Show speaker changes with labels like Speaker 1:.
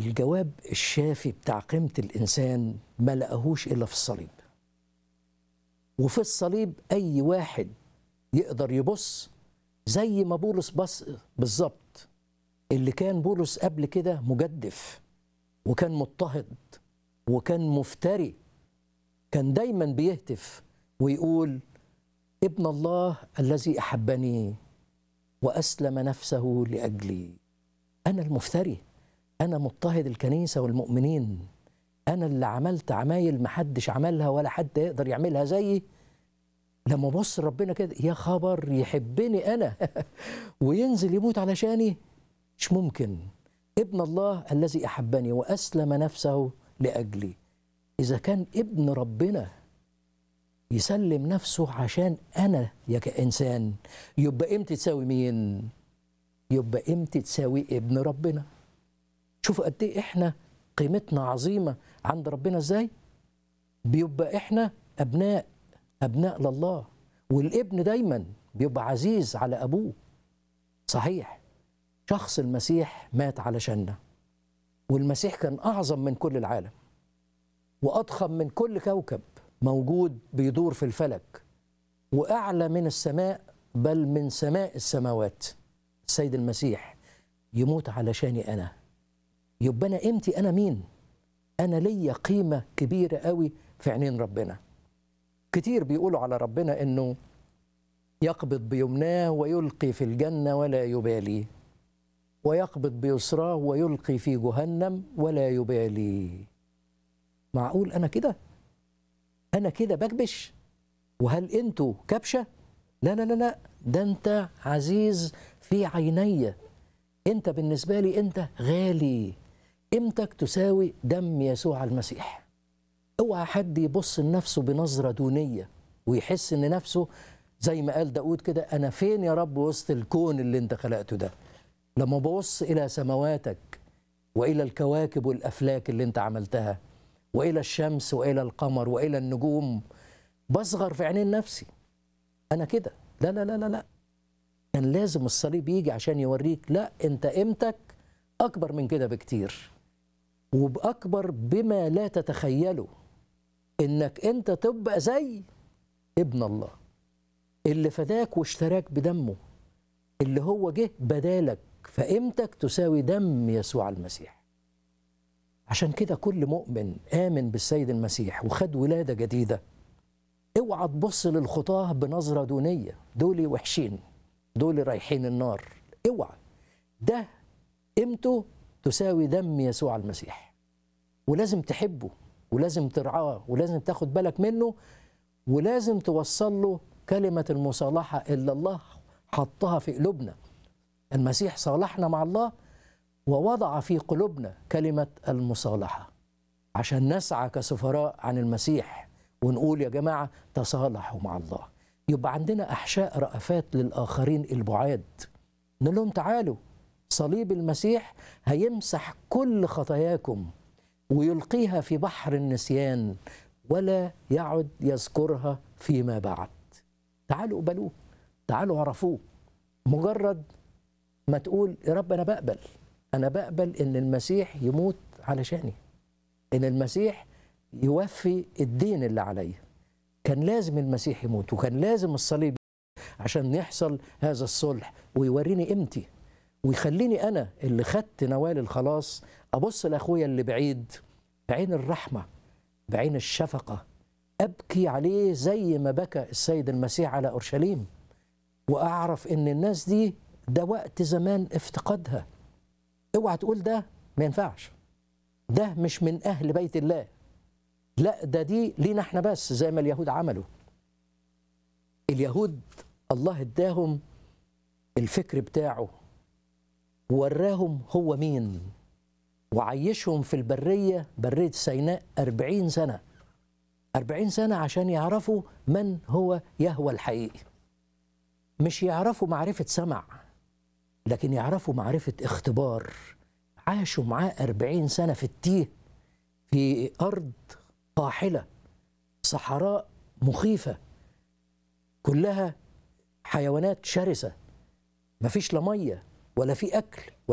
Speaker 1: الجواب الشافي بتاع قيمة الإنسان ما لقاهوش إلا في الصليب وفي الصليب أي واحد يقدر يبص زي ما بولس بص بالظبط اللي كان بولس قبل كده مجدف وكان مضطهد وكان مفتري كان دايما بيهتف ويقول ابن الله الذي احبني واسلم نفسه لاجلي انا المفتري انا مضطهد الكنيسه والمؤمنين انا اللي عملت عمايل محدش عملها ولا حد يقدر يعملها زيي لما بص ربنا كده يا خبر يحبني انا وينزل يموت علشاني مش ممكن ابن الله الذي احبني واسلم نفسه لاجلي اذا كان ابن ربنا يسلم نفسه عشان انا يا كانسان يبقى امتى تساوي مين يبقى امتى تساوي ابن ربنا شوفوا قد ايه احنا قيمتنا عظيمه عند ربنا ازاي بيبقى احنا ابناء ابناء لله والابن دايما بيبقى عزيز على ابوه صحيح شخص المسيح مات علشاننا والمسيح كان اعظم من كل العالم واضخم من كل كوكب موجود بيدور في الفلك واعلى من السماء بل من سماء السماوات السيد المسيح يموت علشاني انا يبقى انا قيمتي انا مين انا ليا قيمه كبيره قوي في عينين ربنا كتير بيقولوا على ربنا انه يقبض بيمناه ويلقي في الجنه ولا يبالي ويقبض بيسراه ويلقي في جهنم ولا يبالي معقول انا كده انا كده بكبش وهل انتوا كبشه لا لا لا لا ده انت عزيز في عيني انت بالنسبه لي انت غالي قيمتك تساوي دم يسوع المسيح اوعى حد يبص لنفسه بنظره دونيه ويحس ان نفسه زي ما قال داود كده انا فين يا رب وسط الكون اللي انت خلقته ده لما ببص الى سماواتك والى الكواكب والافلاك اللي انت عملتها والى الشمس والى القمر والى النجوم بصغر في عينين نفسي انا كده لا لا لا لا لا كان لازم الصليب يجي عشان يوريك لا انت قيمتك اكبر من كده بكتير وباكبر بما لا تتخيله انك انت تبقى زي ابن الله اللي فداك واشتراك بدمه اللي هو جه بدالك فقيمتك تساوي دم يسوع المسيح عشان كده كل مؤمن آمن بالسيد المسيح وخد ولادة جديدة اوعى تبص للخطاة بنظرة دونية دول وحشين دول رايحين النار اوعى ده قيمته تساوي دم يسوع المسيح ولازم تحبه ولازم ترعاه ولازم تاخد بالك منه ولازم توصل له كلمة المصالحة اللي الله حطها في قلوبنا المسيح صالحنا مع الله ووضع في قلوبنا كلمة المصالحة عشان نسعى كسفراء عن المسيح ونقول يا جماعة تصالحوا مع الله يبقى عندنا أحشاء رأفات للآخرين البعاد نقول لهم تعالوا صليب المسيح هيمسح كل خطاياكم ويلقيها في بحر النسيان ولا يعد يذكرها فيما بعد تعالوا قبلوه تعالوا عرفوه مجرد ما تقول يا رب انا بقبل انا بقبل ان المسيح يموت علشاني ان المسيح يوفي الدين اللي عليا كان لازم المسيح يموت وكان لازم الصليب عشان يحصل هذا الصلح ويوريني قيمتي ويخليني انا اللي خدت نوال الخلاص ابص لاخويا اللي بعيد بعين الرحمه بعين الشفقه ابكي عليه زي ما بكى السيد المسيح على اورشليم واعرف ان الناس دي ده وقت زمان افتقادها اوعى تقول ده ما ينفعش ده مش من اهل بيت الله لا ده دي لينا احنا بس زي ما اليهود عملوا اليهود الله اداهم الفكر بتاعه وراهم هو مين وعيشهم في البرية برية سيناء أربعين سنة أربعين سنة عشان يعرفوا من هو يهوى الحقيقي مش يعرفوا معرفة سمع لكن يعرفوا معرفة اختبار عاشوا معاه أربعين سنة في التيه في أرض قاحلة صحراء مخيفة كلها حيوانات شرسة مفيش لا مية ولا في أكل